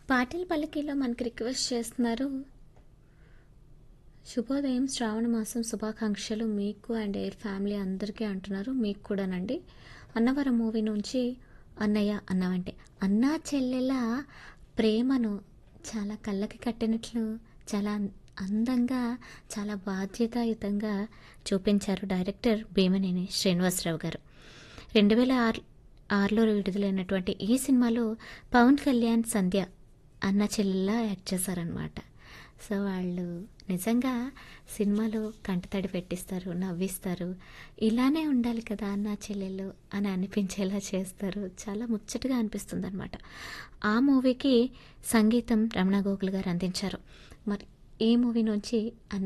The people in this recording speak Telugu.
పాటిల్ పల్లికిలో మనకి రిక్వెస్ట్ చేస్తున్నారు శుభోదయం శ్రావణ మాసం శుభాకాంక్షలు మీకు అండ్ ఎయిర్ ఫ్యామిలీ అందరికీ అంటున్నారు మీకు కూడానండి అన్నవరం మూవీ నుంచి అన్నయ్య అన్నావంటే అన్నా చెల్లెల ప్రేమను చాలా కళ్ళకి కట్టినట్లు చాలా అందంగా చాలా బాధ్యతాయుతంగా చూపించారు డైరెక్టర్ భీమనేని శ్రీనివాసరావు గారు రెండు వేల ఆరు ఆరులో విడుదలైనటువంటి ఈ సినిమాలో పవన్ కళ్యాణ్ సంధ్య అన్న చెల్లెల్లా యాక్ట్ చేశారనమాట సో వాళ్ళు నిజంగా సినిమాలో కంటతడి పెట్టిస్తారు నవ్విస్తారు ఇలానే ఉండాలి కదా అన్న చెల్లెళ్ళు అని అనిపించేలా చేస్తారు చాలా ముచ్చటగా అనిపిస్తుంది అనమాట ఆ మూవీకి సంగీతం రమణ గోకుల్ గారు అందించారు మరి ఈ మూవీ నుంచి అన్న